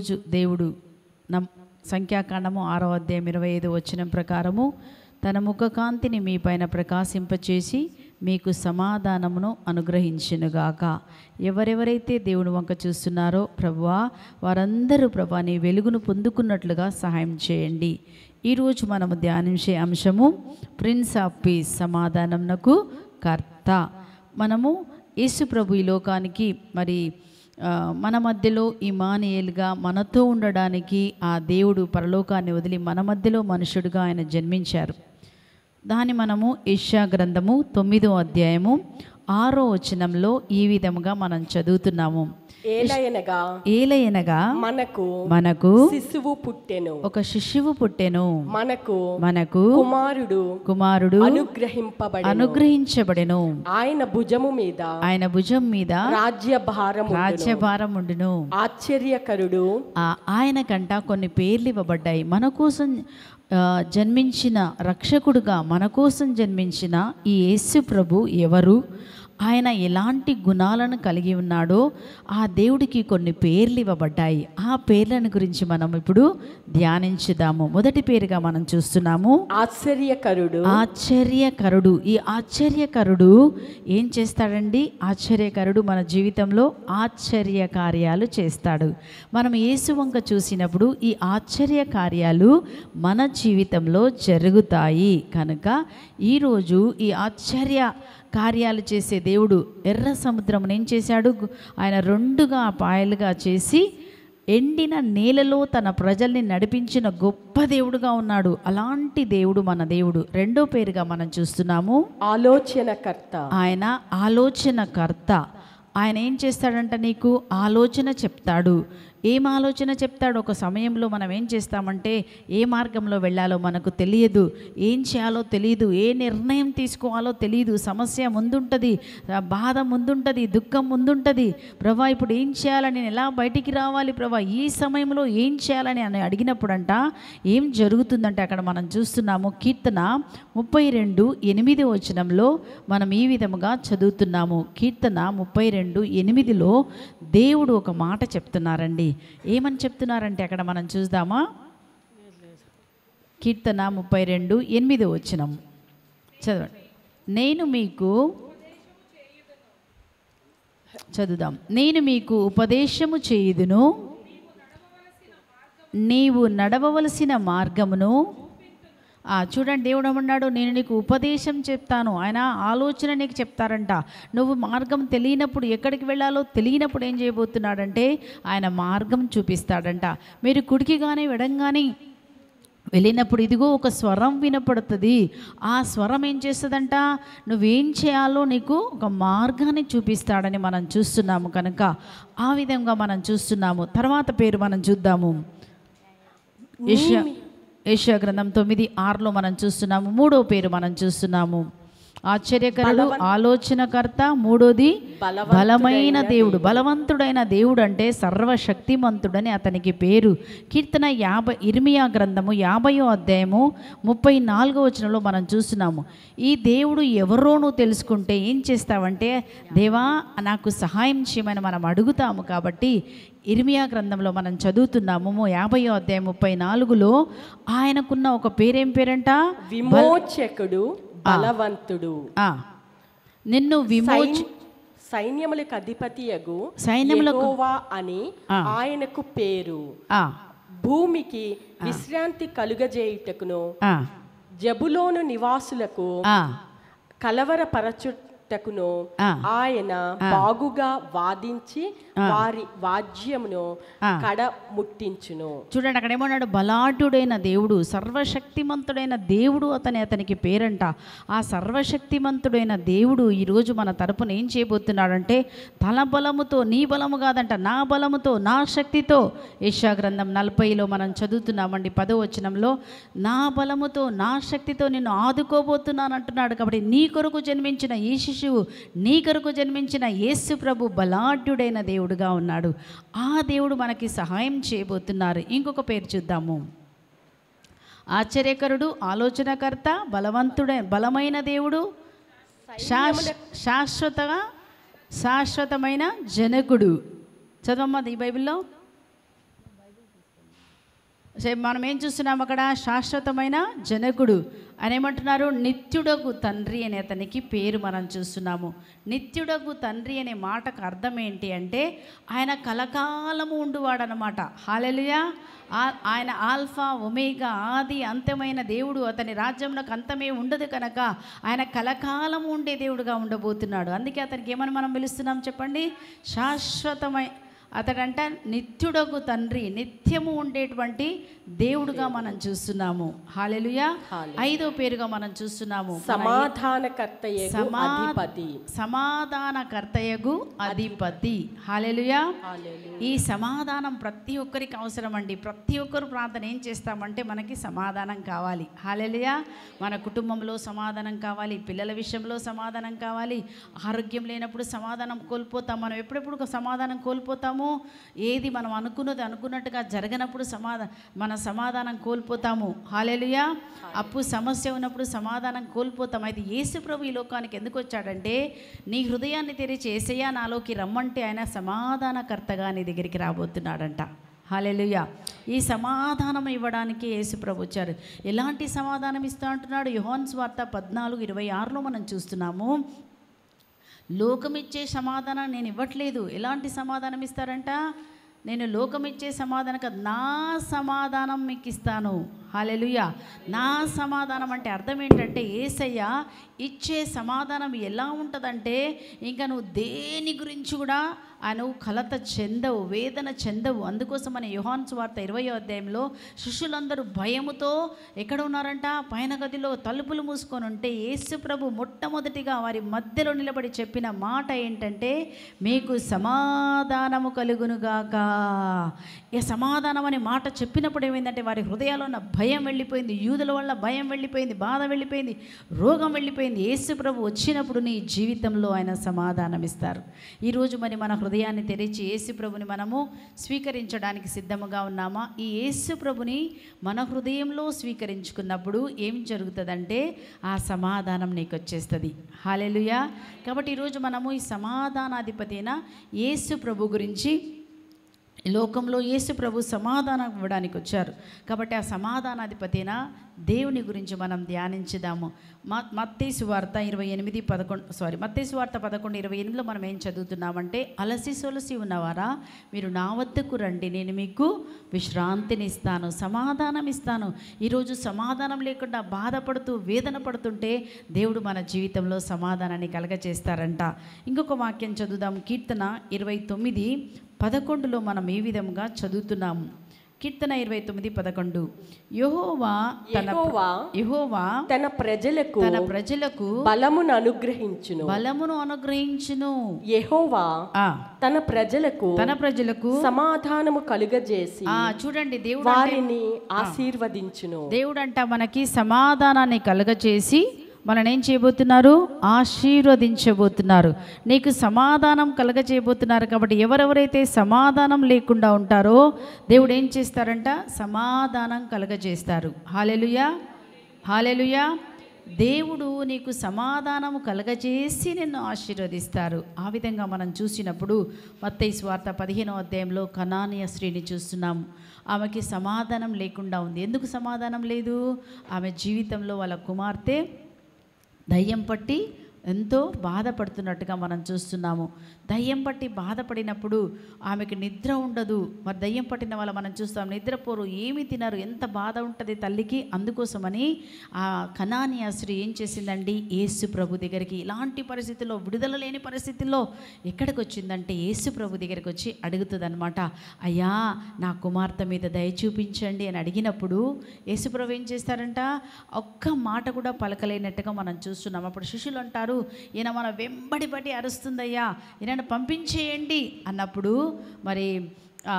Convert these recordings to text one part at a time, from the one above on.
ఈరోజు దేవుడు నం సంఖ్యాకాండము ఆరో అధ్యాయం ఇరవై ఐదు వచ్చిన ప్రకారము తన ముఖకాంతిని మీ పైన ప్రకాశింపచేసి మీకు సమాధానమును అనుగ్రహించునుగాక ఎవరెవరైతే దేవుని వంక చూస్తున్నారో ప్రభువా వారందరూ ప్రభా నీ వెలుగును పొందుకున్నట్లుగా సహాయం చేయండి ఈరోజు మనము ధ్యానించే అంశము ప్రిన్స్ ఆఫ్ పీస్ సమాధానంనకు కర్త మనము యేసు ప్రభు ఈ లోకానికి మరి ఆ, మన మధ్యలో ఇమానియేల్గా మనతో ఉండడానికి ఆ దేవుడు పరలోకాన్ని వదిలి మన మధ్యలో మనుషుడిగా ఆయన జన్మించారు దాన్ని మనము ఇషా గ్రంథము తొమ్మిదో అధ్యాయము ఆరో వచనంలో ఈ విధముగా మనం చదువుతున్నాము ఏలయనగా ఏలయనగా మనకు మనకు శిశువు పుట్టెను ఒక శిశువు పుట్టెను మనకు మనకు కుమారుడు కుమారుడు అనుగ్రహింపబడి అనుగ్రహించబడెను ఆయన భుజము మీద ఆయన భుజం మీద రాజ్య భారము రాజ్యభారం ఉండును ఆశ్చర్యకరుడు ఆ ఆయన కంట కొన్ని పేర్లు ఇవ్వబడ్డాయి మన కోసం ఆ, జన్మించిన రక్షకుడుగా మన కోసం జన్మించిన ఈ యేసు ప్రభు ఎవరు ఆయన ఎలాంటి గుణాలను కలిగి ఉన్నాడో ఆ దేవుడికి కొన్ని పేర్లు ఇవ్వబడ్డాయి ఆ పేర్లను గురించి మనం ఇప్పుడు ధ్యానించుదాము మొదటి పేరుగా మనం చూస్తున్నాము ఆశ్చర్యకరుడు ఆశ్చర్యకరుడు ఈ ఆశ్చర్యకరుడు ఏం చేస్తాడండి ఆశ్చర్యకరుడు మన జీవితంలో ఆశ్చర్య కార్యాలు చేస్తాడు మనం యేసు వంక చూసినప్పుడు ఈ ఆశ్చర్య కార్యాలు మన జీవితంలో జరుగుతాయి కనుక ఈరోజు ఈ ఆశ్చర్య కార్యాలు చేసే దేవుడు ఎర్ర సముద్రం ఏం చేశాడు ఆయన రెండుగా పాయలుగా చేసి ఎండిన నేలలో తన ప్రజల్ని నడిపించిన గొప్ప దేవుడుగా ఉన్నాడు అలాంటి దేవుడు మన దేవుడు రెండో పేరుగా మనం చూస్తున్నాము ఆలోచనకర్త ఆయన ఆలోచనకర్త ఆయన ఏం చేస్తాడంట నీకు ఆలోచన చెప్తాడు ఏం ఆలోచన చెప్తాడు ఒక సమయంలో మనం ఏం చేస్తామంటే ఏ మార్గంలో వెళ్ళాలో మనకు తెలియదు ఏం చేయాలో తెలియదు ఏ నిర్ణయం తీసుకోవాలో తెలియదు సమస్య ముందుంటుంది ఆ బాధ ముందుంటుంది దుఃఖం ముందుంటుంది ప్రభా ఇప్పుడు ఏం చేయాలని నేను ఎలా బయటికి రావాలి ప్రభా ఈ సమయంలో ఏం చేయాలని అని అడిగినప్పుడంట ఏం జరుగుతుందంటే అక్కడ మనం చూస్తున్నాము కీర్తన ముప్పై రెండు ఎనిమిది వచనంలో మనం ఈ విధముగా చదువుతున్నాము కీర్తన ముప్పై రెండు ఎనిమిదిలో దేవుడు ఒక మాట చెప్తున్నారండి ఏమని చెప్తున్నారంటే అక్కడ మనం చూద్దామా కీర్తన ముప్పై రెండు ఎనిమిది వచనం చదవండి నేను మీకు చదువుదాం నేను మీకు ఉపదేశము చేయుదును నీవు నడవవలసిన మార్గమును ఆ, చూడండి దేవుడు ఏమన్నాడు నేను నీకు ఉపదేశం చెప్తాను ఆయన ఆలోచన నీకు చెప్తారంట నువ్వు మార్గం తెలియనప్పుడు ఎక్కడికి వెళ్ళాలో తెలియనప్పుడు ఏం చేయబోతున్నాడంటే ఆయన మార్గం చూపిస్తాడంట మీరు కుడికి కానీ వెడంగానే వెళ్ళినప్పుడు ఇదిగో ఒక స్వరం వినపడుతుంది ఆ స్వరం ఏం చేస్తుందంట నువ్వేం చేయాలో నీకు ఒక మార్గాన్ని చూపిస్తాడని మనం చూస్తున్నాము కనుక ఆ విధంగా మనం చూస్తున్నాము తర్వాత పేరు మనం చూద్దాము ఏషియా ఏషియా గ్రంథం తొమ్మిది ఆరులో మనం చూస్తున్నాము మూడో పేరు మనం చూస్తున్నాము ఆశ్చర్యకరుడు ఆలోచనకర్త మూడోది బలమైన దేవుడు బలవంతుడైన దేవుడు అంటే సర్వశక్తిమంతుడని అతనికి పేరు కీర్తన యాభై ఇర్మియా గ్రంథము యాభయో అధ్యాయము ముప్పై నాలుగో వచనంలో మనం చూస్తున్నాము ఈ దేవుడు ఎవరో నువ్వు తెలుసుకుంటే ఏం చేస్తావంటే దేవా నాకు సహాయం చేయమని మనం అడుగుతాము కాబట్టి ఇర్మియా గ్రంథంలో మనం చదువుతున్నాము యాభయో అధ్యాయం ముప్పై నాలుగులో ఆయనకున్న ఒక పేరేం పేరంట విమోచకుడు బలవంతుడు ఆ, నిన్ను విమోచ సైన్- సైన్యములకు అధిపతియగు సైన్యములకు- యెహోవా అని ఆ. ఆయనకు పేరు ఆ, భూమికి విశ్రాంతి కలుగజేయుటకును ఆ, జబులోను నివాసులకు ఆ, కలవరపరచుటకును ఆ. ఆయన బాగుగా వాదించి వారి వాద్యమును కడ ముట్టించును చూడండి అక్కడ ఏమన్నాడు బలాఢ్యుడైన దేవుడు సర్వశక్తిమంతుడైన దేవుడు అతని అతనికి పేరంట ఆ సర్వశక్తిమంతుడైన దేవుడు ఈరోజు మన తరపున ఏం చేయబోతున్నాడంటే తల బలముతో నీ బలము కాదంట నా బలముతో నా శక్తితో యశా గ్రంథం నలభైలో మనం చదువుతున్నామండి పదో వచనంలో నా బలముతో నా శక్తితో నిన్ను ఆదుకోబోతున్నాను అంటున్నాడు కాబట్టి నీ కొరకు జన్మించిన ఈ శిశువు నీ కొరకు జన్మించిన యేసు ప్రభు బలాఢ్యుడైన దేవుడుగా ఉన్నాడు ఆ దేవుడు మనకి సహాయం చేయబోతున్నారు ఇంకొక పేరు చూద్దాము ఆశ్చర్యకరుడు ఆలోచనకర్త బలవంతుడై బలమైన దేవుడు శాశ్ శాశ్వతగా శాశ్వతమైన జనకుడు చదవమ్మా ఈ బైబిల్లో సే- మనం ఏం చూస్తున్నాం అక్కడ శాశ్వతమైన జనకుడు అని ఏమంటున్నారు నిత్యుడగు తండ్రి అనే అతనికి పేరు మనం చూస్తున్నాము నిత్యుడగు తండ్రి అనే మాటకు అర్థం ఏంటి అంటే ఆయన కలకాలము ఉండువాడనమాట హాలెలుయా ఆ- ఆయన ఆల్ఫా ఒమేగా ఆది అంత్యమైన దేవుడు అతని రాజ్యంలోకి అంతమే ఉండదు కనుక ఆయన కలకాలము ఉండే దేవుడుగా ఉండబోతున్నాడు అందుకే అతనికి ఏమని మనం పిలుస్తున్నాం చెప్పండి శాశ్వతమై అతడంట నిత్యుడగు తండ్రి నిత్యము ఉండేటువంటి దేవుడుగా మనం చూస్తున్నాము హాలెలుయా ఐదో పేరుగా మనం చూస్తున్నాము సమాధానకర్తయ్యగు సమా- అధిపతి సమాధానకర్తయగు అధిపతి హాలెలుయా హల్లెలూయా. ఈ సమాధానం ప్రతి ఒక్కరికి అవసరం అండి ప్రతి ఒక్కరు ప్రార్థన ఏం చేస్తామంటే మనకి సమాధానం కావాలి హాలెలుయా మన కుటుంబంలో సమాధానం కావాలి పిల్లల విషయంలో సమాధానం కావాలి ఆరోగ్యం లేనప్పుడు సమాధానం కోల్పోతాం మనం ఎప్పుడెప్పుడు ఒక సమాధానం కోల్పోతాము ఏది మనం అనుకున్నది అనుకున్నట్టుగా జరగనప్పుడు సమాధానం మన సమాధానం కోల్పోతాము హాలెలుయా అప్పు సమస్య ఉన్నప్పుడు సమాధానం కోల్పోతాం అయితే యేసు ప్రభు ఈ లోకానికి ఎందుకు వచ్చాడంటే నీ హృదయాన్ని తెరిచి ఏసయ్యా నాలోకి రమ్మంటే ఆయన సమాధానకర్తగా నీ దగ్గరికి రాబోతున్నాడంట హాలెలుయా ఈ సమాధానం ఇవ్వడానికి యేసు ప్రభు వచ్చారు ఎలాంటి సమాధానం ఇస్తా అంటున్నాడు యుహాన్ స్వార్త పద్నాలుగు ఇరవై ఆరులో మనం చూస్తున్నాము లోకమిచ్చే సమాధానం నేను ఇవ్వట్లేదు ఎలాంటి సమాధానం ఇస్తారంట నేను లోకమిచ్చే సమాధానం కాదు నా సమాధానం మీకు ఇస్తాను హాలెలుయా నా సమాధానం అంటే అర్థం ఏంటంటే ఏసయ్య ఇచ్చే సమాధానం ఎలా ఉంటుందంటే ఇంకా నువ్వు దేని గురించి కూడా ఆ నువ్వు కలత చెందవు వేదన చెందవు అందుకోసం మన యుహాన్ స్వార్త ఇరవయో అధ్యాయంలో శిష్యులందరూ భయముతో ఎక్కడ ఉన్నారంట పైన గదిలో తలుపులు మూసుకొని ఉంటే యేసు ప్రభు మొట్టమొదటిగా వారి మధ్యలో నిలబడి చెప్పిన మాట ఏంటంటే మీకు సమాధానము కలుగునుగాక ఈ సమాధానం అనే మాట చెప్పినప్పుడు ఏమైందంటే వారి హృదయాల్లో ఉన్న భయం వెళ్ళిపోయింది యూదుల వల్ల భయం వెళ్ళిపోయింది బాధ వెళ్ళిపోయింది రోగం వెళ్ళిపోయింది యేసు ప్రభు వచ్చినప్పుడు నీ జీవితంలో ఆయన సమాధానం ఇస్తారు ఈరోజు మరి మన హృదయాన్ని తెరిచి యేసు ప్రభుని మనము స్వీకరించడానికి సిద్ధముగా ఉన్నామా ఈ యేసు ప్రభుని మన హృదయంలో స్వీకరించుకున్నప్పుడు ఏం జరుగుతుందంటే ఆ సమాధానం నీకు వచ్చేస్తుంది హాలెలుయా కాబట్టి ఈరోజు మనము ఈ సమాధానాధిపతి అయిన యేసు ప్రభు గురించి ఈ లోకంలో యేసు ప్రభు సమాధానం ఇవ్వడానికి వచ్చారు కాబట్టి ఆ సమాధానాధిపతిన దేవుని గురించి మనం ధ్యానించుదాము మ మత్తేసు వార్త ఇరవై ఎనిమిది పదకొండు సారీ మత్తేసు వార్త పదకొండు ఇరవై ఎనిమిదిలో మనం ఏం చదువుతున్నామంటే అలసి సొలసి ఉన్నవారా మీరు నా వద్దకు రండి నేను మీకు విశ్రాంతిని ఇస్తాను సమాధానం ఇస్తాను ఈరోజు సమాధానం లేకుండా బాధపడుతూ వేదన పడుతుంటే దేవుడు మన జీవితంలో సమాధానాన్ని కలగచేస్తారంట ఇంకొక వాక్యం చదువుదాం కీర్తన ఇరవై తొమ్మిది పదకొండులో మనం ఏ విధంగా చదువుతున్నాము కీర్తన ఇరవై తొమ్మిది పదకొండు యహోవా తన యెహోవా యహోవా తన ప్రజలకు తన ప్రజలకు బలమును అనుగ్రహించును బలమును అనుగ్రహించును యెహోవా ఆ తన ప్రజలకు తన ప్రజలకు సమాధానము కలుగజేసి ఆ చూడండి దేవుడు వారిని ఆశీర్వదించును దేవుడంట మనకి సమాధానాన్ని కలగచేసి మనని ఏం చేయబోతున్నారు ఆశీర్వదించబోతున్నారు నీకు సమాధానం కలగచేయబోతున్నారు కాబట్టి ఎవరెవరైతే సమాధానం లేకుండా ఉంటారో దేవుడు ఏం చేస్తారంట సమాధానం కలగజేస్తారు హాలెలుయా హాలెలుయా దేవుడు నీకు సమాధానము కలగజేసి నిన్ను ఆశీర్వదిస్తారు ఆ విధంగా మనం చూసినప్పుడు మత్తయి స్వార్థ పదిహేనో అధ్యాయంలో కనానియ స్త్రీని చూస్తున్నాము ఆమెకి సమాధానం లేకుండా ఉంది ఎందుకు సమాధానం లేదు ఆమె జీవితంలో వాళ్ళ కుమార్తె దయ్యం పట్టి ఎంతో బాధపడుతున్నట్టుగా మనం చూస్తున్నాము దయ్యం పట్టి బాధపడినప్పుడు ఆమెకి నిద్ర ఉండదు మరి దయ్యం పట్టిన వాళ్ళ మనం చూస్తాం నిద్రపోరు ఏమి తినరు ఎంత బాధ ఉంటుంది తల్లికి అందుకోసమని ఆ కనానియా స్త్రీ ఏం చేసిందండి యేసు ప్రభు దగ్గరికి ఇలాంటి పరిస్థితుల్లో విడుదల లేని పరిస్థితుల్లో ఎక్కడికి వచ్చిందంటే యేసు ప్రభు దగ్గరికి వచ్చి అడుగుతుందన్నమాట అయ్యా నా కుమార్తె మీద దయ చూపించండి అని అడిగినప్పుడు యేసు ప్రభు ఏం చేస్తారంట ఒక్క మాట కూడా పలకలేనట్టుగా మనం చూస్తున్నాం అప్పుడు శిష్యులు అంటారు ఈయన మన వెంబడి పట్టి అరుస్తుందయ్యా ఈయనను పంపించేయండి అన్నప్పుడు మరి ఆ,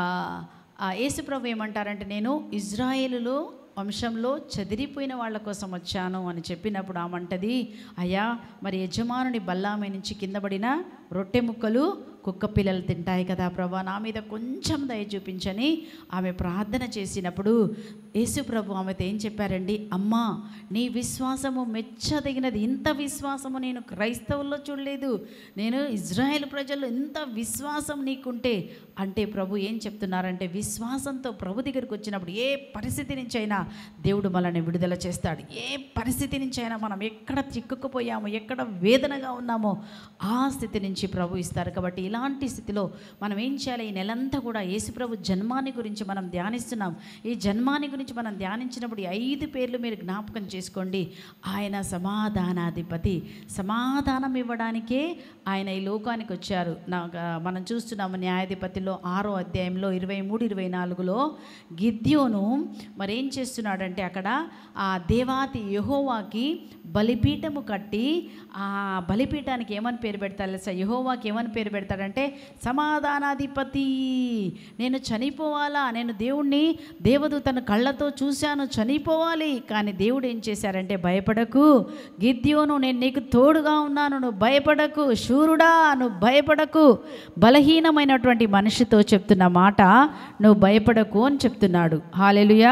ఆ యేసుప్రభు ఏమంటారంటే నేను ఇజ్రాయేలులో వంశంలో చెదిరిపోయిన వాళ్ళ కోసం వచ్చాను అని చెప్పినప్పుడు ఆమంటది అయ్యా మరి యజమానుని బల్లామే నుంచి కింద పడిన రొట్టె ముక్కలు కుక్క పిల్లలు తింటాయి కదా ప్రభా నా మీద కొంచెం దయ చూపించని ఆమె ప్రార్థన చేసినప్పుడు యేసు ప్రభు ఆమెతో ఏం చెప్పారండి అమ్మా నీ విశ్వాసము మెచ్చదగినది ఇంత విశ్వాసము నేను క్రైస్తవుల్లో చూడలేదు నేను ఇజ్రాయెల్ ప్రజల్లో ఇంత విశ్వాసం నీకుంటే అంటే ప్రభు ఏం చెప్తున్నారంటే విశ్వాసంతో ప్రభు దగ్గరికి వచ్చినప్పుడు ఏ పరిస్థితి నుంచి అయినా దేవుడు మనల్ని విడుదల చేస్తాడు ఏ పరిస్థితి నుంచి అయినా మనం ఎక్కడ చిక్కుకుపోయామో ఎక్కడ వేదనగా ఉన్నామో ఆ స్థితి నుంచి ప్రభు ఇస్తారు కాబట్టి ఇలాంటి స్థితిలో మనం ఏం చేయాలి ఈ నెలంతా కూడా యేసుప్రభు జన్మాన్ని గురించి మనం ధ్యానిస్తున్నాం ఈ జన్మాన్ని గురించి మనం ధ్యానించినప్పుడు ఈ ఐదు పేర్లు మీరు జ్ఞాపకం చేసుకోండి ఆయన సమాధానాధిపతి సమాధానం ఇవ్వడానికే ఆయన ఈ లోకానికి వచ్చారు నా మనం చూస్తున్నాము న్యాయాధిపతిలో ఆరో అధ్యాయంలో ఇరవై మూడు ఇరవై నాలుగులో గిద్యోను మరేం చేస్తున్నాడంటే అక్కడ ఆ దేవాతి యహోవాకి బలిపీఠము కట్టి ఆ బలిపీఠానికి ఏమని పేరు పెడతారు తెలుసా యహోవాకి ఏమని పేరు పెడతాడంటే సమాధానాధిపతి నేను చనిపోవాలా నేను దేవుణ్ణి దేవదూతను కళ్ళతో చూశాను చనిపోవాలి కానీ దేవుడు ఏం చేశారంటే భయపడకు గిద్యోను నేను నీకు తోడుగా ఉన్నాను నువ్వు భయపడకు శూరుడా నువ్వు భయపడకు బలహీనమైనటువంటి మనిషితో చెప్తున్న మాట నువ్వు భయపడకు అని చెప్తున్నాడు hallelujah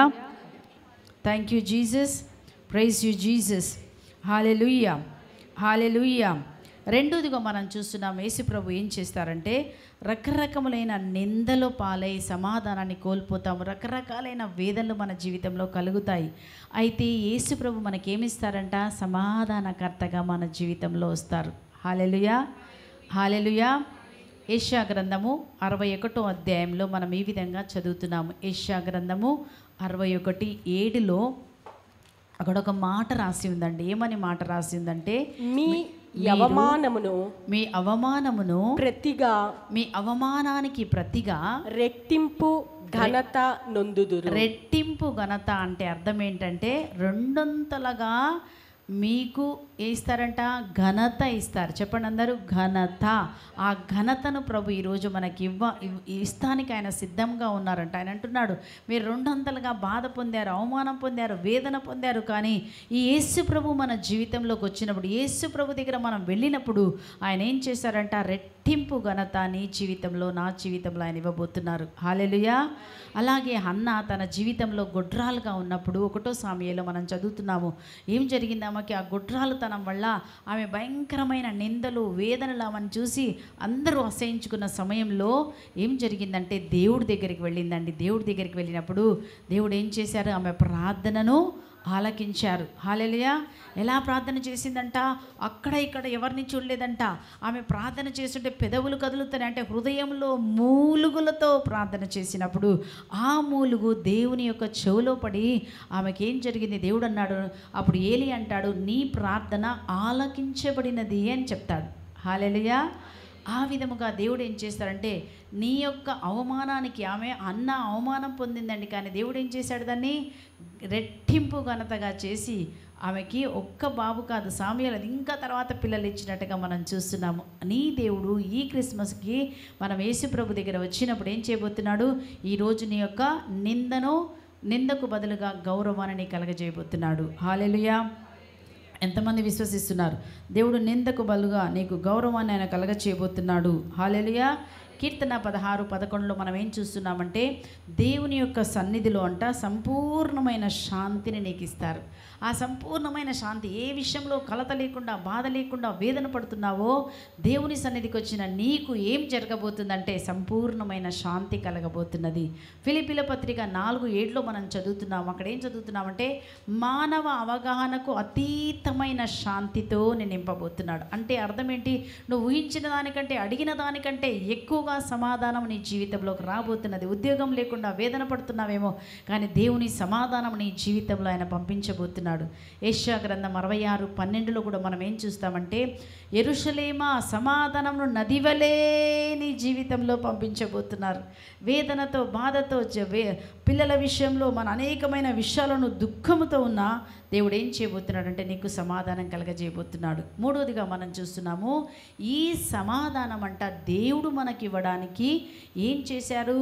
thank you Jesus praise you Jesus hallelujah hallelujah రెండోదిగా మనం చూస్తున్నాం యేసు ప్రభు ఏం చేస్తారంటే రకరకములైన నిందలో పాలై సమాధానాన్ని కోల్పోతాము రకరకాలైన వేదనలు మన జీవితంలో కలుగుతాయి అయితే యేసు ప్రభు మనకేమిస్తారంట సమాధానకర్తగా మన జీవితంలో వస్తారు హాలెలుయా హాలెలుయా ఏషియా గ్రంథము అరవై ఒకటో అధ్యాయంలో మనం ఈ విధంగా చదువుతున్నాము ఏషియా గ్రంథము అరవై ఒకటి ఏడులో అక్కడ ఒక మాట రాసి ఉందండి ఏమని మాట రాసి ఉందంటే మీ యవమానమును మీ అవమానమును ప్రతిగా మీ అవమానానికి ప్రతిగా రెట్టింపు ఘనత నొందుదురు రెట్టింపు ఘనత అంటే అర్థం ఏంటంటే రెండొంతలుగా మీకు ఏ ఇస్తారంట ఘనత ఇస్తారు చెప్పండి అందరూ ఘనత ఆ ఘనతను ప్రభు ఈరోజు మనకి ఇవ్వ ఇవ్- ఇస్తానికి ఆయన సిద్ధంగా ఉన్నారంట ఆయన అంటున్నాడు మీరు రెండొంతలుగా బాధ పొందారు అవమానం పొందారు వేదన పొందారు కానీ ఈ యేసు ప్రభు మన జీవితంలోకి వచ్చినప్పుడు యేసు ప్రభు దగ్గర మనం వెళ్ళినప్పుడు ఆయన ఏం చేశారంట రెట్టింపు ఘనత నీ జీవితంలో నా జీవితంలో ఆయన ఇవ్వబోతున్నారు హాలెలుయా అలాగే హన్న తన జీవితంలో గొడ్రాలుగా ఉన్నప్పుడు ఒకటో సామ్యలో మనం చదువుతున్నాము ఏం జరిగింది ఆమెకి ఆ గొడ్రాలుతనం వల్ల ఆమె భయంకరమైన నిందలు వేదనలు ఆమెను చూసి అందరూ అసహించుకున్న సమయంలో ఏం జరిగిందంటే దేవుడి దగ్గరికి వెళ్ళిందండి దేవుడి దగ్గరికి వెళ్ళినప్పుడు దేవుడు ఏం చేశారు ఆమె ప్రార్థనను ఆలకించారు హాలెలుయా ఎలా ప్రార్థన చేసిందంట అక్కడ ఇక్కడ ఎవరిని చూడలేదంట ఆమె ప్రార్థన చేస్తుంటే పెదవులు కదులుతున్నాయి అంటే హృదయంలో మూలుగులతో ప్రార్థన చేసినప్పుడు ఆ మూలుగు దేవుని యొక్క చెవులో పడి ఆమెకి ఏం జరిగింది దేవుడు అన్నాడు అప్పుడు ఏలి అంటాడు నీ ప్రార్థన ఆలకించబడినది అని చెప్తాడు హాలెలుయా ఆ విధముగా దేవుడు ఏం చేస్తారంటే నీ యొక్క అవమానానికి ఆమె అన్న అవమానం పొందిందండి కానీ దేవుడు ఏం చేశాడు దాన్ని రెట్టింపు ఘనతగా చేసి ఆమెకి ఒక్క బాబు కాదు సామ్యాలు ఇంకా తర్వాత పిల్లలు ఇచ్చినట్టుగా మనం చూస్తున్నాము నీ దేవుడు ఈ క్రిస్మస్కి మనం యేసుప్రభు దగ్గర వచ్చినప్పుడు ఏం చేయబోతున్నాడు ఈరోజు నీ యొక్క నిందను నిందకు బదులుగా గౌరవాన్ని నీ కలగజేయబోతున్నాడు హాలెలుయా ఎంతమంది విశ్వసిస్తున్నారు దేవుడు నిందకు బలుగా నీకు గౌరవాన్ని ఆయన కలగ చేయబోతున్నాడు హాలెలుయా కీర్తన పదహారు పదకొండులో మనం ఏం చూస్తున్నామంటే దేవుని యొక్క సన్నిధిలో అంట సంపూర్ణమైన శాంతిని నీకు ఇస్తారు ఆ సంపూర్ణమైన శాంతి ఏ విషయంలో కలత లేకుండా బాధ లేకుండా వేదన పడుతున్నావో దేవుని సన్నిధికి వచ్చిన నీకు ఏం జరగబోతుందంటే సంపూర్ణమైన శాంతి కలగబోతున్నది ఫిలిపిల పత్రిక నాలుగు ఏడులో మనం చదువుతున్నాం అక్కడ ఏం చదువుతున్నామంటే మానవ అవగాహనకు అతీతమైన శాంతితో నేను నింపబోతున్నాడు అంటే అర్థం ఏంటి నువ్వు ఊహించిన దానికంటే అడిగిన దానికంటే ఎక్కువగా సమాధానం నీ జీవితంలోకి రాబోతున్నది ఉద్యోగం లేకుండా వేదన పడుతున్నావేమో కానీ దేవుని సమాధానం నీ జీవితంలో ఆయన పంపించబోతున్నాడు ఏషియా గ్రంథం అరవై ఆరు పన్నెండులో కూడా మనం ఏం చూస్తామంటే ఎరుషలేమా సమాధానంను నదివలే నీ జీవితంలో పంపించబోతున్నారు వేదనతో బాధతో జ- వే పిల్లల విషయంలో మన అనేకమైన విషయాలను దుఃఖముతో ఉన్న దేవుడు ఏం చేయబోతున్నాడు అంటే నీకు సమాధానం కలగజేయబోతున్నాడు మూడవదిగా మనం చూస్తున్నాము ఈ సమాధానం అంట దేవుడు మనకి ఇవ్వడానికి ఏం చేశారు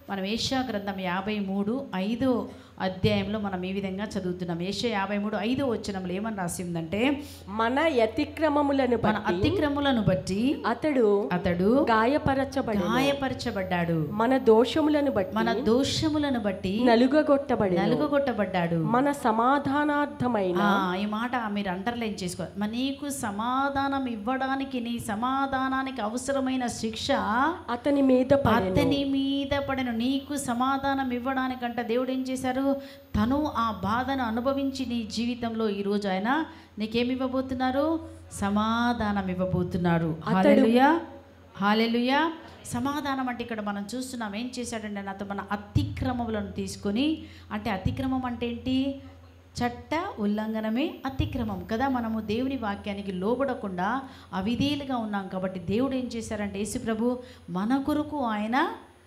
మనం ఏషియా గ్రంథం యాభై మూడు ఐదో అధ్యాయంలో మనం ఈ విధంగా చదువుతున్నాం ఏషియా యాభై మూడు ఐదో వచనంలో ఏమని రాసి ఉందంటే మన అతిక్రమములను మన బట్టి అతిక్రములను బట్టి అతడు అతడు గాయపరచబడి గాయపరచబడ్డాడు మన దోషములను బట్టి మన దోషములను బట్టి నలుగగొట్టబడి నలుగగొట్టబడ్డాడు మన సమాధానార్థమైన ఆ, ఈ మాట మీరు అండర్లైన్ చేసుకో మరి నీకు సమాధానం ఇవ్వడానికి నీ సమాధానానికి అవసరమైన శిక్ష అతని మీద పడెను అతని మీద పడిన నీకు సమాధానం ఇవ్వడానికంట దేవుడు ఏం చేశారు తను ఆ బాధను అనుభవించి నీ జీవితంలో ఈరోజు ఆయన నీకేమి ఇవ్వబోతున్నారు సమాధానం ఇవ్వబోతున్నారు హాలెలుయా హాలెలుయా సమాధానం అంటే ఇక్కడ మనం చూస్తున్నాం ఏం చేశాడంటే నాతో మన అతిక్రమములను తీసుకొని అంటే అతిక్రమం అంటే ఏంటి చట్ట ఉల్లంఘనమే అతిక్రమం కదా మనము దేవుని వాక్యానికి లోబడకుండా అవిధేయులుగా ఉన్నాం కాబట్టి దేవుడు ఏం చేశారంటే యేసు ప్రభు మన కొరకు ఆయన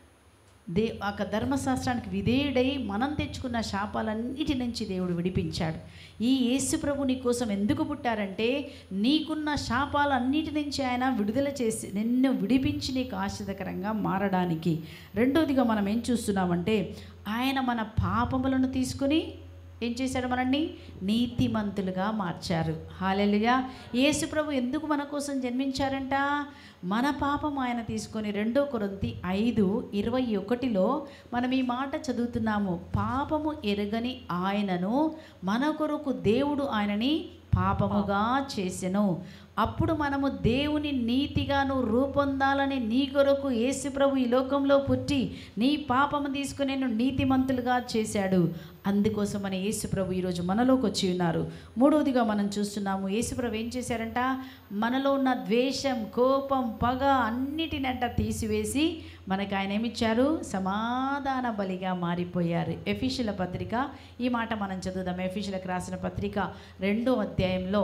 దే ఒక ధర్మశాస్త్రానికి విధేయుడై మనం తెచ్చుకున్న శాపాలన్నిటి నుంచి దేవుడు విడిపించాడు ఈ యేసు ప్రభు నీ కోసం ఎందుకు పుట్టారంటే నీకున్న శాపాలన్నిటి నుంచి ఆయన విడుదల చేసి నిన్ను విడిపించి నీకు ఆశ్చర్యకరంగా మారడానికి రెండోదిగా మనం ఏం చూస్తున్నామంటే ఆయన మన పాపములను తీసుకుని ఏం చేశాడు మనల్ని నీతిమంతులుగా మార్చారు హాలెలుగా యేసు ప్రభు ఎందుకు మన కోసం జన్మించారంట మన పాపం ఆయన తీసుకొని రెండో కొరంతి ఐదు ఇరవై ఒకటిలో మనం ఈ మాట చదువుతున్నాము పాపము ఎరగని ఆయనను మన కొరకు దేవుడు ఆయనని పాపముగా చేసెను అప్పుడు మనము దేవుని నీతిగాను రూపొందాలని నీ కొరకు యేసు ప్రభు ఈ లోకంలో పుట్టి నీ పాపము తీసుకుని నేను నీతిమంతులుగా చేశాడు అందుకోసం మన యేసు ప్రభు ఈరోజు మనలోకి వచ్చి ఉన్నారు మూడవదిగా మనం చూస్తున్నాము యేసు ప్రభు ఏం చేశారంట మనలో ఉన్న ద్వేషం కోపం పగ అన్నిటినంట తీసివేసి మనకు ఆయన ఏమిచ్చారు సమాధాన బలిగా మారిపోయారు ఎఫీషియల పత్రిక ఈ మాట మనం చదువుదాం ఎఫీషియలకు రాసిన పత్రిక రెండో అధ్యాయంలో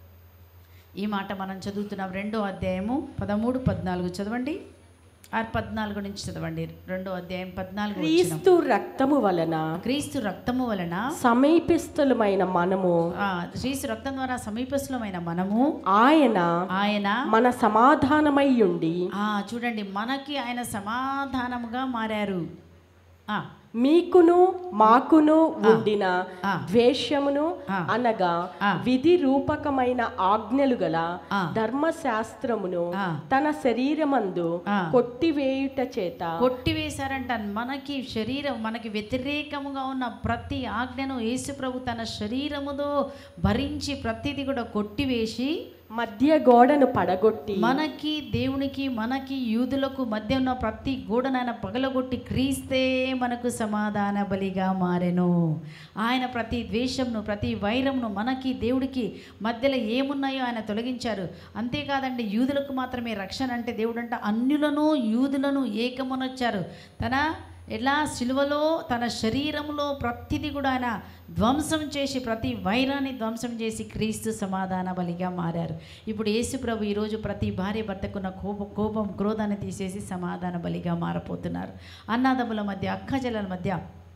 ఈ మాట మనం చదువుతున్నాం రెండో అధ్యాయము పదమూడు పద్నాలుగు చదవండి ఆ పద్నాలుగు నుంచి చదవండి రెండో అధ్యాయం పద్నాలుగు వచనం. క్రీస్తు రక్తము వలన క్రీస్తు రక్తము వలన సమీపిస్తులమైన మనము ఆ, క్రీస్తు రక్తం ద్వారా సమీపస్థులమైన మనము ఆయన ఆయన మన సమాధానమై ఉండి ఆ, చూడండి మనకి ఆయన సమాధానముగా మారారు ఆ, మీకును మాకును ఉండిన ఆ. ద్వేషమును ఆ. అనగా ఆ. విధి రూపకమైన ఆజ్ఞలు గల ఆ. ధర్మశాస్త్రమును ఆ. తన శరీరమందు ఆ. కొట్టివేయుట చేత కొట్టివేశారంట మనకి శరీరం మనకి వ్యతిరేకముగా ఉన్న ప్రతి ఆజ్ఞను యేసుప్రభు తన శరీరముతో భరించి ప్రతిది కూడా కొట్టివేసి మధ్య గోడను పడగొట్టి మనకి దేవునికి మనకి యూదులకు మధ్య ఉన్న ప్రతి గోడనైన పగలగొట్టి క్రీస్తే మనకు సమాధాన బలిగా మారెను ఆయన ప్రతి ద్వేషంను ప్రతి వైరంను మనకి దేవుడికి మధ్యలో ఏమున్నాయో ఆయన తొలగించారు అంతేకాదండి యూదులకు మాత్రమే రక్షణ అంటే దేవుడు అంటే అన్యులను యూదులను ఏకమునొచ్చారు తన ఎలా సిలువలో తన శరీరంలో ప్రతిదీ కూడా ఆయన ధ్వంసం చేసి ప్రతి వైరాన్ని ధ్వంసం చేసి క్రీస్తు సమాధాన బలిగా మారారు ఇప్పుడు యేసు ప్రభు ఈరోజు ప్రతి భార్య భర్తకున్న కోపం కోపం క్రోధాన్ని తీసేసి సమాధాన బలిగా మారపోతున్నారు అన్నదమ్ముల మధ్య అక్కజల మధ్య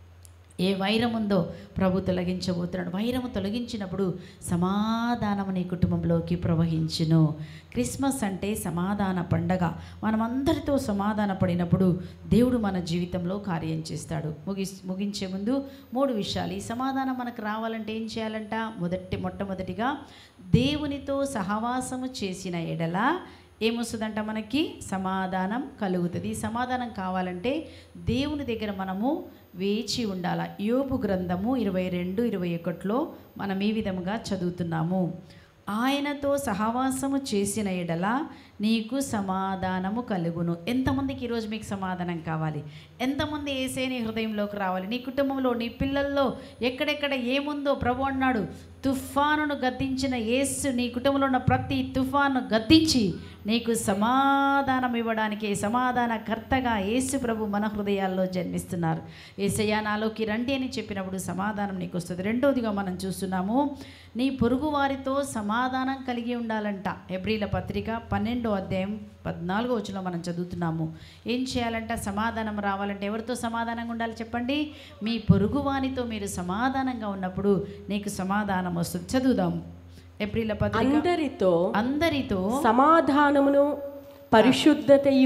ఏ వైరం ఉందో ప్రభు తొలగించబోతున్నాడు వైరము తొలగించినప్పుడు సమాధానము నీ కుటుంబంలోకి ప్రవహించును క్రిస్మస్ అంటే సమాధాన పండగ మనమందరితో సమాధాన పడినప్పుడు దేవుడు మన జీవితంలో కార్యం చేస్తాడు ముగి ముగించే ముందు మూడు విషయాలు ఈ సమాధానం మనకు రావాలంటే ఏం చేయాలంట మొదటి మొట్టమొదటిగా దేవునితో సహవాసము చేసిన ఎడల ఏమొస్తుందంట మనకి సమాధానం కలుగుతుంది ఈ సమాధానం కావాలంటే దేవుని దగ్గర మనము వేచి ఉండాల యోబు గ్రంథము ఇరవై రెండు ఇరవై ఒకటిలో మనం ఈ విధముగా చదువుతున్నాము ఆయనతో సహవాసము చేసిన ఎడల నీకు సమాధానము కలుగును ఎంతమందికి ఈరోజు మీకు సమాధానం కావాలి ఎంతమంది ఏసే నీ హృదయంలోకి రావాలి నీ కుటుంబంలో నీ పిల్లల్లో ఎక్కడెక్కడ ఏముందో ప్రభు అన్నాడు తుఫానును గద్దించిన యేసు నీ కుటుంబంలో ఉన్న ప్రతి తుఫాను గద్దించి నీకు సమాధానం ఇవ్వడానికి సమాధాన కర్తగా యేసు ప్రభు మన హృదయాల్లో జన్మిస్తున్నారు ఏసయ్య నాలోకి రండి అని చెప్పినప్పుడు సమాధానం నీకు వస్తుంది రెండోదిగా మనం చూస్తున్నాము నీ పొరుగు వారితో సమాధానం కలిగి ఉండాలంట ఎబ్రిల పత్రిక పన్నెండో అధ్యాయం పద్నాలుగో వచ్చిన మనం చదువుతున్నాము ఏం చేయాలంట సమాధానం రావాలంటే ఎవరితో సమాధానంగా ఉండాలి చెప్పండి మీ పొరుగు వారితో మీరు సమాధానంగా ఉన్నప్పుడు నీకు సమాధానం వస్తుంది చదువుదాం ఎప్రిల్ పత్రిక అందరితో అందరితో సమాధానమును పరిశుద్ధతయు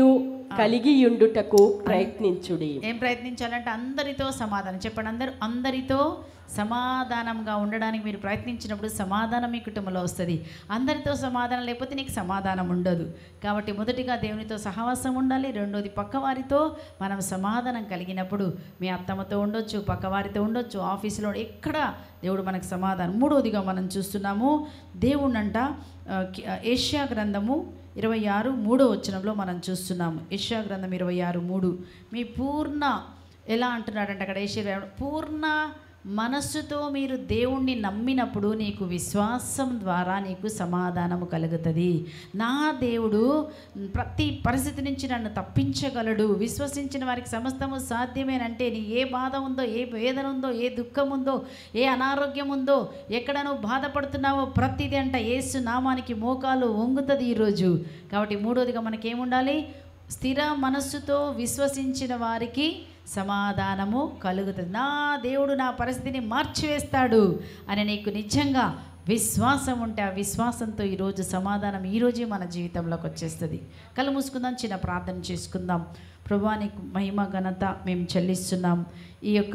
కలిగియుండుటకు ప్రయత్నించుడి ఏం ప్రయత్నించాలంటే అందరితో సమాధానం చెప్పండి అందరు అందరితో సమాధానంగా ఉండడానికి మీరు ప్రయత్నించినప్పుడు సమాధానం మీ కుటుంబంలో వస్తుంది అందరితో సమాధానం లేకపోతే నీకు సమాధానం ఉండదు కాబట్టి మొదటిగా దేవునితో సహవాసం ఉండాలి రెండోది పక్కవారితో మనం సమాధానం కలిగినప్పుడు మీ అత్తమ్మతో ఉండొచ్చు పక్కవారితో ఉండొచ్చు ఆఫీసులో ఎక్కడ దేవుడు మనకు సమాధానం మూడోదిగా మనం చూస్తున్నాము దేవుణ్ణంట ఆ, కి- ఆ, ఏషియా గ్రంథము ఇరవై ఆరు మూడో వచనంలో మనం చూస్తున్నాము ఏషియా గ్రంథం ఇరవై ఆరు మూడు మీ పూర్ణ ఎలా అంటున్నాడంటే అక్కడ ఏషియా పూర్ణ మనస్సుతో మీరు దేవుణ్ణి నమ్మినప్పుడు నీకు విశ్వాసం ద్వారా నీకు సమాధానము కలుగుతుంది నా దేవుడు ప్రతి పరిస్థితి నుంచి నన్ను తప్పించగలడు విశ్వసించిన వారికి సమస్తము సాధ్యమేనంటే నీ ఏ బాధ ఉందో ఏ వేదన ఉందో ఏ దుఃఖం ఉందో ఏ అనారోగ్యం ఉందో ఎక్కడ నువ్వు బాధపడుతున్నావో ప్రతిదీ అంట ఏసు నామానికి మోకాలు వంగుతుంది ఈరోజు కాబట్టి మూడోదిగా మనకేముండాలి స్థిర మనస్సుతో విశ్వసించిన వారికి సమాధానము కలుగుతుంది నా దేవుడు నా పరిస్థితిని మార్చివేస్తాడు అని నీకు నిజంగా విశ్వాసం ఉంటే ఆ విశ్వాసంతో ఈరోజు సమాధానం ఈరోజే మన జీవితంలోకి వచ్చేస్తుంది కళ్ళు మూసుకుందాం చిన్న ప్రార్థన చేసుకుందాం ప్రభా నీకు మహిమ ఘనత మేము చెల్లిస్తున్నాం ఈ యొక్క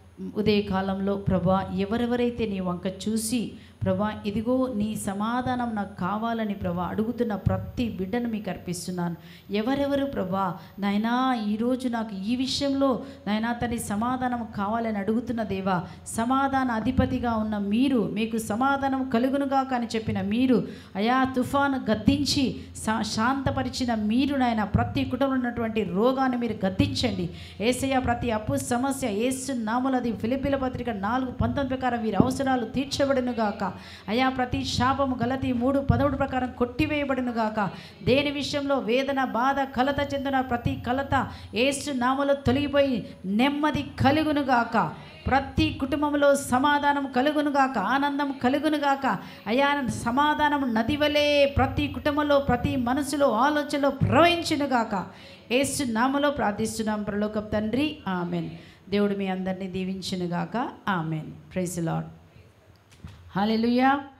ఉదయకాలంలో ప్రభా ఎవరెవరైతే నీ వంక చూసి ప్రభా ఇదిగో నీ సమాధానం నాకు కావాలని ప్రభా అడుగుతున్న ప్రతి బిడ్డను మీకు అర్పిస్తున్నాను ఎవరెవరు ప్రభా నాయనా ఈరోజు నాకు ఈ విషయంలో నాయనా తని సమాధానం కావాలని అడుగుతున్న దేవా సమాధాన అధిపతిగా ఉన్న మీరు మీకు సమాధానం కలుగునుగా అని చెప్పిన మీరు అయా తుఫాను గద్దించి శా- శాంతపరిచిన మీరు నాయన ప్రతి కుటుంబంలో ఉన్నటువంటి రోగాన్ని మీరు గద్దించండి ఏసయ్య ప్రతి అప్పు సమస్య ఏసు నాములది ఫిలిపిల పత్రిక నాలుగు పంతొమ్మిది ప్రకారం వీరి అవసరాలు తీర్చబడును గాక అయా ప్రతి శాపము గలతి మూడు పదవుడు ప్రకారం కొట్టివేయబడును గాక దేని విషయంలో వేదన బాధ కలత చెందిన ప్రతి కలత ఏసు నామలో తొలగిపోయి నెమ్మది కలుగును గాక ప్రతి కుటుంబంలో సమాధానం కలుగునుగాక ఆనందం కలుగునుగాక అయా సమాధానం నది వలె ప్రతి కుటుంబంలో ప్రతి మనసులో ఆలోచనలో ప్రవహించునుగాక ఏసు నామలో ప్రార్థిస్తున్నాం ప్రలోక తండ్రి ఆమెన్ దేవుడు మీ అందరినీ దీవించునుగాక ఆమెన్ ప్రైజ్ లాడ్ హాలెలుయా